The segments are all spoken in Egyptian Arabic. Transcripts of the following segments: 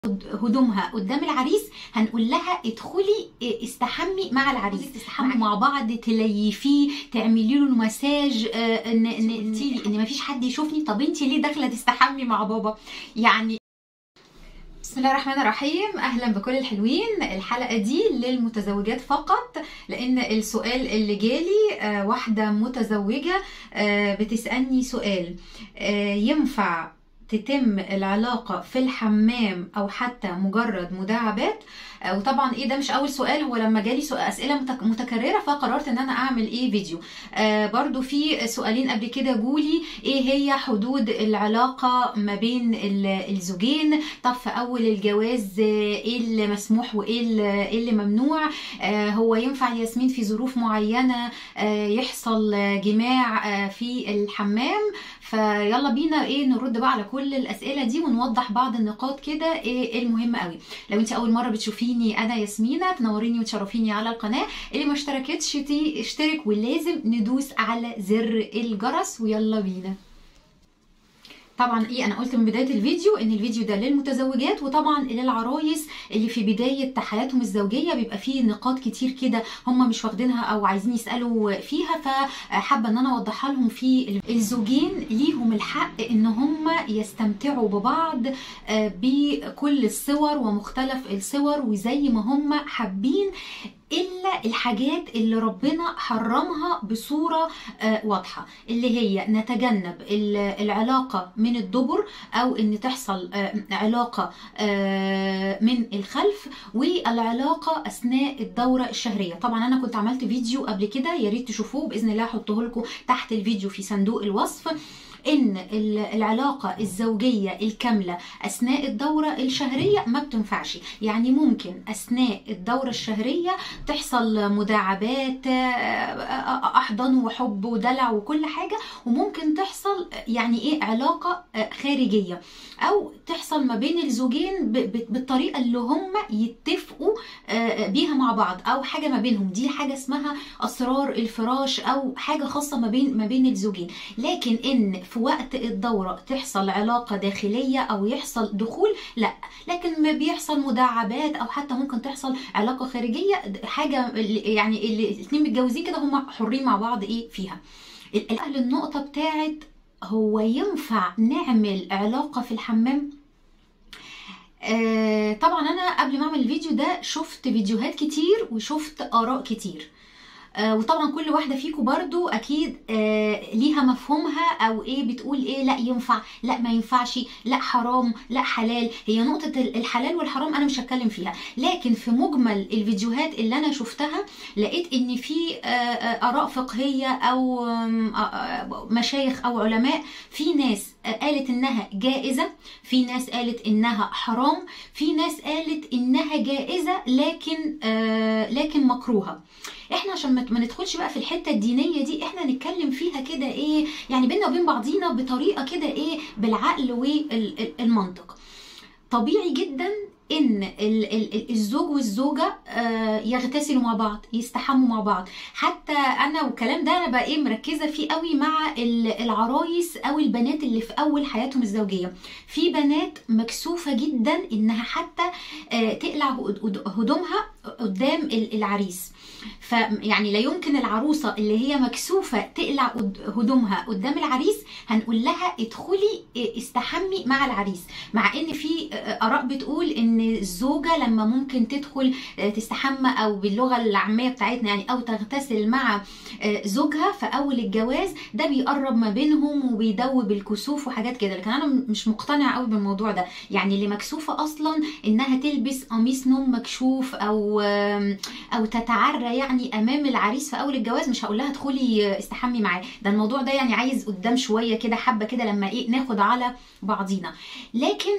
هدومها قدام العريس هنقول لها ادخلي استحمي مع العريس تستحموا مع بعض تليفيه تعملي له مساج آه، ان ان قلتيلي ان مفيش حد يشوفني طب انت ليه داخله تستحمي مع بابا يعني بسم الله الرحمن الرحيم اهلا بكل الحلوين الحلقه دي للمتزوجات فقط لان السؤال اللي جالي آه، واحده متزوجه آه، بتسالني سؤال آه، ينفع تتم العلاقة في الحمام أو حتى مجرد مداعبات آه، وطبعا ايه ده مش اول سؤال هو لما جالي سؤال اسئله متك- متكرره فقررت ان انا اعمل ايه فيديو آه برضو في سؤالين قبل كده جولي ايه هي حدود العلاقه ما بين ال- الزوجين طب في اول الجواز آه، ايه اللي مسموح وايه اللي إيه اللي ممنوع آه هو ينفع ياسمين في ظروف معينه آه يحصل آه، جماع آه في الحمام فيلا بينا ايه نرد بقى على كل الاسئله دي ونوضح بعض النقاط كده ايه إيه المهم قوي لو انت اول مره بتشوفيني انا ياسمينه تنوريني وتشرفيني على القناه اللي ما اشتركتش تي اشترك ولازم ندوس على زر الجرس ويلا بينا طبعا ايه انا قلت من بدايه الفيديو ان الفيديو ده للمتزوجات وطبعا للعرايس اللي في بدايه حياتهم الزوجيه بيبقى فيه نقاط كتير كده هم مش واخدينها او عايزين يسالوا فيها فحابه ان انا اوضحها لهم في الزوجين ليهم الحق ان هم يستمتعوا ببعض آه، بكل الصور ومختلف الصور وزي ما هم حابين الا الحاجات اللي ربنا حرمها بصوره آه، واضحه اللي هي نتجنب ال- العلاقه من الدبر او ان تحصل آه، علاقه آه، من الخلف والعلاقه اثناء الدوره الشهريه طبعا انا كنت عملت فيديو قبل كده يا ريت تشوفوه باذن الله هحطه لكم تحت الفيديو في صندوق الوصف ان ال- العلاقه الزوجيه الكامله اثناء الدوره الشهريه ما بتنفعش يعني ممكن اثناء الدوره الشهريه تحصل مداعبات آه، احضان وحب ودلع وكل حاجه وممكن تحصل يعني ايه علاقه آه، خارجيه او تحصل ما بين الزوجين ب- ب- بالطريقه اللي هم يتفقوا آه، بيها مع بعض او حاجه ما بينهم دي حاجه اسمها اسرار الفراش او حاجه خاصه ما بين ما بين الزوجين لكن ان في وقت الدوره تحصل علاقه داخليه او يحصل دخول لا لكن ما بيحصل مداعبات او حتى ممكن تحصل علاقه خارجيه حاجه اللي- يعني اللي الاثنين متجوزين كده هم حرين مع بعض ايه فيها ال- ال- النقطه بتاعت هو ينفع نعمل علاقه في الحمام آه طبعا انا قبل ما اعمل الفيديو ده شفت فيديوهات كتير وشفت اراء كتير آه وطبعا كل واحده فيكم برضو اكيد آه ليها مفهومها او ايه بتقول ايه لا ينفع لا ما ينفعش لا حرام لا حلال هي نقطه ال- الحلال والحرام انا مش هتكلم فيها لكن في مجمل الفيديوهات اللي انا شفتها لقيت ان في آه آه اراء فقهيه او آم، آه، آه، مشايخ او علماء في ناس آه، قالت انها جائزه في ناس قالت انها حرام في ناس قالت انها جائزه لكن آه لكن مكروهه احنا عشان ما ما ندخلش بقى في الحته الدينيه دي احنا نتكلم فيها كده ايه يعني بينا وبين بعضينا بطريقه كده ايه بالعقل والمنطق طبيعي جدا ان ال- ال- ال- الزوج والزوجه آه، يغتسلوا مع بعض يستحموا مع بعض حتى انا والكلام ده انا بقى ايه مركزه فيه قوي مع ال- العرايس او البنات اللي في اول حياتهم الزوجيه في بنات مكسوفه جدا انها حتى آه، تقلع هد- هدومها قدام ال- العريس فيعني لا يمكن العروسه اللي هي مكسوفه تقلع قد- هدومها قدام العريس هنقول لها ادخلي استحمي مع العريس مع ان في اراء بتقول ان الزوجه لما ممكن تدخل تستحمى او باللغه العاميه بتاعتنا يعني او تغتسل مع زوجها في اول الجواز ده بيقرب ما بينهم وبيدوب الكسوف وحاجات كده لكن انا مش مقتنعه قوي بالموضوع ده يعني اللي مكسوفه اصلا انها تلبس قميص نوم مكشوف او او تتعرى يعني امام العريس في اول الجواز مش هقول لها ادخلي استحمي معاه ده الموضوع ده يعني عايز قدام شويه كده حبه كده لما ايه ناخد على بعضينا لكن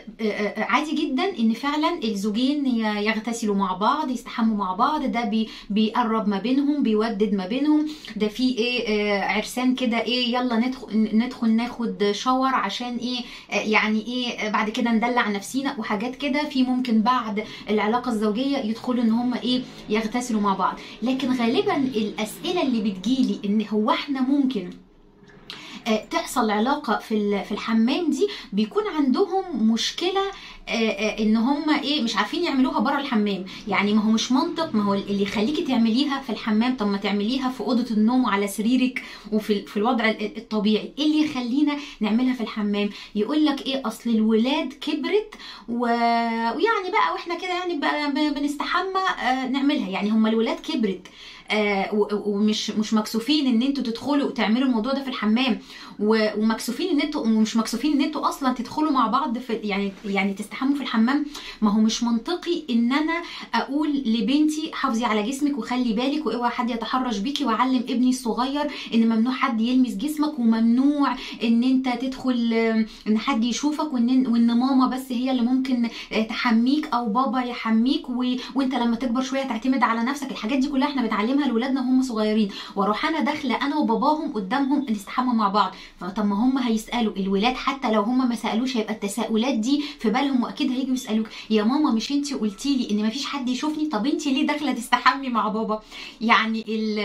عادي جدا ان فعلا الزوجين يغتسلوا مع بعض يستحموا مع بعض ده بي بيقرب ما بينهم بيودد ما بينهم ده في ايه عرسان كده ايه يلا ندخل ندخل ناخد شاور عشان ايه يعني ايه بعد كده ندلع نفسينا وحاجات كده في ممكن بعد العلاقه الزوجيه يدخلوا ان هم ايه يغتسلوا مع بعض لكن غالبا الاسئله اللي بتجيلي ان هو احنا ممكن تحصل علاقه في في الحمام دي بيكون عندهم مشكله آه، آه، ان هم ايه مش عارفين يعملوها بره الحمام يعني ما هو مش منطق ما هو اللي يخليكي تعمليها في الحمام طب ما تعمليها في اوضه النوم وعلى سريرك وفي في الوضع ال- الطبيعي ايه اللي يخلينا نعملها في الحمام يقول لك ايه اصل الولاد كبرت و... ويعني بقى واحنا كده يعني بقى ب- بنستحمى آه، نعملها يعني هم الولاد كبرت آه، و- ومش مش مكسوفين ان انتوا تدخلوا تعملوا الموضوع ده في الحمام و- ومكسوفين ان انتوا ومش مكسوفين ان انتوا اصلا تدخلوا مع بعض في يعني يعني تستحموا في الحمام ما هو مش منطقي ان انا اقول لبنتي حافظي على جسمك وخلي بالك واوعى حد يتحرش بيكي واعلم ابني الصغير ان ممنوع حد يلمس جسمك وممنوع ان انت تدخل آم، ان حد يشوفك وان وان ماما بس هي اللي ممكن آه، تحميك او بابا يحميك و... وانت لما تكبر شويه تعتمد على نفسك الحاجات دي كلها احنا بنعلمها لاولادنا وهم صغيرين واروح انا داخله انا وباباهم قدامهم نستحمى مع بعض فطب ما هم هيسالوا الولاد حتى لو هم ما سالوش هيبقى التساؤلات دي في بالهم واكيد هيجوا يسالوك يا ماما مش انت قلتي لي ان ما فيش حد يشوفني طب انت ليه داخله تستحمي مع بابا يعني ال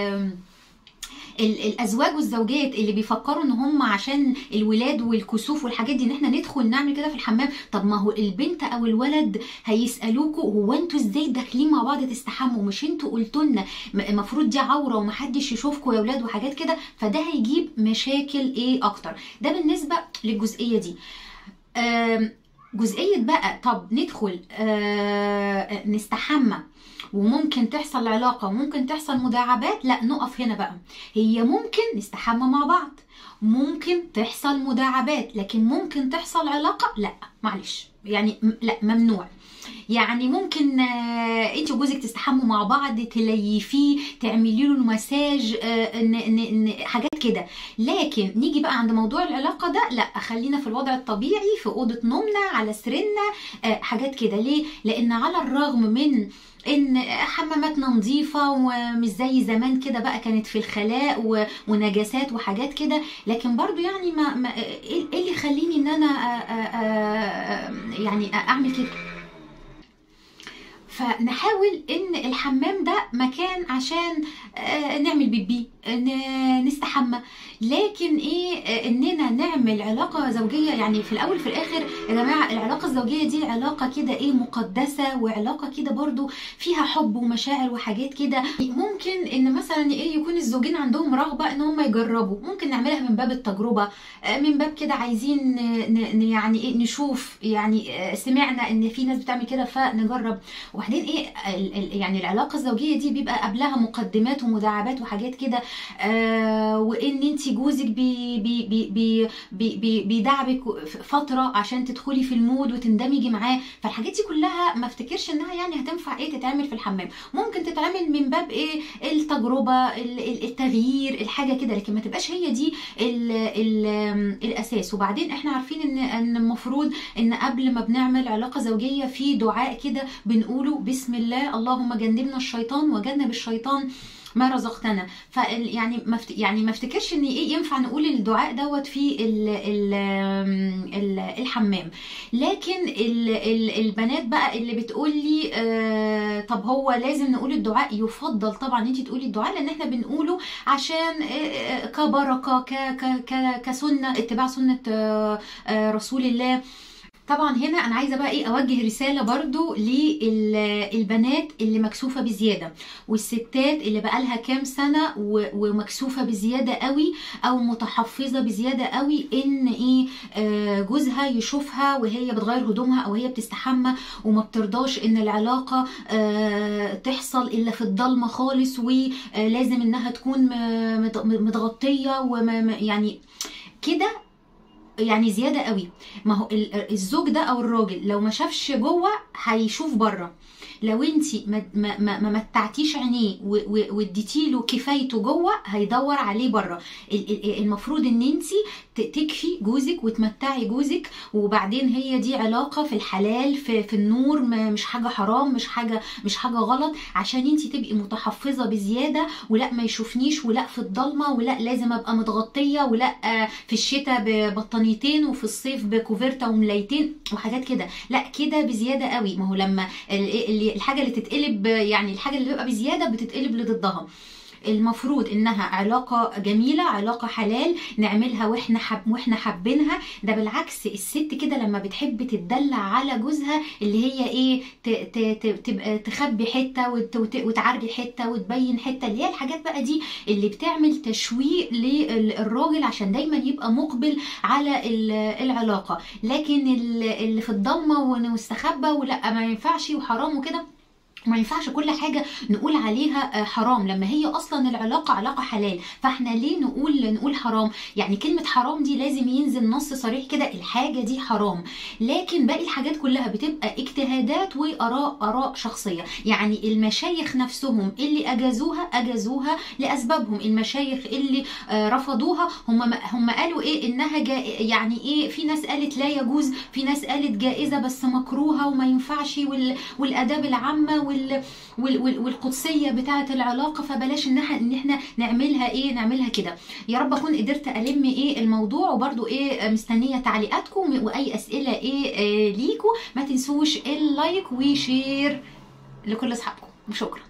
ال- الازواج والزوجات اللي بيفكروا ان هم عشان الولاد والكسوف والحاجات دي ان احنا ندخل نعمل كده في الحمام طب ما هو البنت او الولد هيسالوكوا هو انتوا ازاي داخلين مع بعض تستحموا مش انتوا قلتوا لنا المفروض دي عوره ومحدش يشوفكوا يا ولاد وحاجات كده فده هيجيب مشاكل ايه اكتر ده بالنسبه للجزئيه دي آم، جزئيه بقى طب ندخل آه، نستحمى وممكن تحصل علاقه وممكن تحصل مداعبات لا نقف هنا بقى هي ممكن نستحمى مع بعض ممكن تحصل مداعبات لكن ممكن تحصل علاقه لا معلش يعني م- لا ممنوع يعني ممكن آه، انت وجوزك تستحموا مع بعض تليفيه تعملي له مساج آه، ن- ن- ن- حاجات كده لكن نيجي بقى عند موضوع العلاقه ده لا خلينا في الوضع الطبيعي في اوضه نومنا على سريرنا آه، حاجات كده ليه لان على الرغم من ان حماماتنا نظيفه ومش زي زمان كده بقى كانت في الخلاء و- ونجاسات وحاجات كده لكن برضو يعني ما, ما ايه إيه اللي يخليني ان انا آه، آه، آه، يعني اعمل كده فنحاول ان الحمام ده مكان عشان آه، نعمل بيبي ن- نستحمى لكن ايه آه، اننا نعمل علاقه زوجيه يعني في الاول في الاخر يا جماعه العلاقه الزوجيه دي علاقه كده ايه مقدسه وعلاقه كده برضو فيها حب ومشاعر وحاجات كده ممكن ان مثلا ايه يكون الزوجين عندهم رغبه ان هم يجربوا ممكن نعملها من باب التجربه آه، من باب كده عايزين ن- ن- يعني ايه نشوف يعني آه، سمعنا ان في ناس بتعمل كده فنجرب وبعدين ايه ال- ال- يعني العلاقه الزوجيه دي بيبقى قبلها مقدمات ومداعبات وحاجات كده آه وان انت جوزك بي بي بي بي بي بي بيدعبك فتره عشان تدخلي في المود وتندمجي معاه فالحاجات دي كلها ما افتكرش انها يعني هتنفع ايه تتعمل في الحمام ممكن تتعمل من باب ايه التجربه ال- ال- التغيير الحاجه كده لكن ما تبقاش هي دي ال ال الاساس وبعدين احنا عارفين ان ان المفروض ان قبل ما بنعمل علاقه زوجيه في دعاء كده بنقوله بسم الله اللهم جنبنا الشيطان وجنب الشيطان ما رزقتنا ف يعني ما مفت... يعني ما افتكرش ان ايه ينفع نقول الدعاء دوت في ال... ال... ال... الحمام لكن ال... ال... البنات بقى اللي بتقول لي آه... طب هو لازم نقول الدعاء يفضل طبعا انت تقولي الدعاء لان احنا بنقوله عشان آه، آه، كبركه ك... ك... ك... كسنه اتباع سنه آه، آه، رسول الله طبعا هنا انا عايزه بقى ايه اوجه رساله برضو للبنات اللي مكسوفه بزياده والستات اللي بقالها كام سنه و- ومكسوفه بزياده قوي او متحفظه بزياده قوي ان ايه آه، جوزها يشوفها وهي بتغير هدومها او هي بتستحمى وما بترضاش ان العلاقه آه، تحصل الا في الضلمه خالص ولازم انها تكون م- مت- متغطيه وما ما- يعني كده يعني زياده قوي ما هو ال- الزوج ده او الراجل لو ما شافش جوه هيشوف بره لو انت ما ما ما ما متعتيش عينيه و- و- واديتي له كفايته جوه هيدور عليه بره ال- ال- المفروض ان انت تكفي جوزك وتمتعي جوزك وبعدين هي دي علاقه في الحلال في, في النور ما- مش حاجه حرام مش حاجه مش حاجه غلط عشان انت تبقي متحفظه بزياده ولا ما يشوفنيش ولا في الضلمه ولا لازم ابقى متغطيه ولا آه، في الشتاء ببطانيتين وفي الصيف بكوفرتا وملايتين وحاجات كده لا كده بزياده قوي ما هو لما ال- ال- الحاجه اللي تتقلب يعني الحاجه اللي بتبقى بزياده بتتقلب لضدها المفروض انها علاقه جميله علاقه حلال نعملها واحنا حب واحنا حابينها ده بالعكس الست كده لما بتحب تتدلع على جوزها اللي هي ايه ت ت ت تبقى تخبي حته وت وت وتعري حته وتبين حته اللي هي الحاجات بقى دي اللي بتعمل تشويق للراجل عشان دايما يبقى مقبل على العلاقه لكن اللي في الضلمه واستخبى ولا ما ينفعش وحرام وكده ما ينفعش كل حاجة نقول عليها حرام لما هي أصلا العلاقة علاقة حلال فاحنا ليه نقول نقول حرام يعني كلمة حرام دي لازم ينزل نص صريح كده الحاجة دي حرام لكن باقي الحاجات كلها بتبقى اجتهادات وآراء آراء شخصية يعني المشايخ نفسهم اللي أجازوها أجازوها لأسبابهم المشايخ اللي رفضوها هم هم قالوا إيه إنها يعني إيه في ناس قالت لا يجوز في ناس قالت جائزة بس مكروهة وما ينفعش وال والآداب العامة وال وال والقدسيه بتاعه العلاقه فبلاش ان احنا ان احنا نعملها ايه نعملها كده يا رب اكون قدرت الم ايه الموضوع وبرده ايه مستنيه تعليقاتكم واي اسئله ايه, إيه ليكم ما تنسوش اللايك وشير لكل اصحابكم وشكرا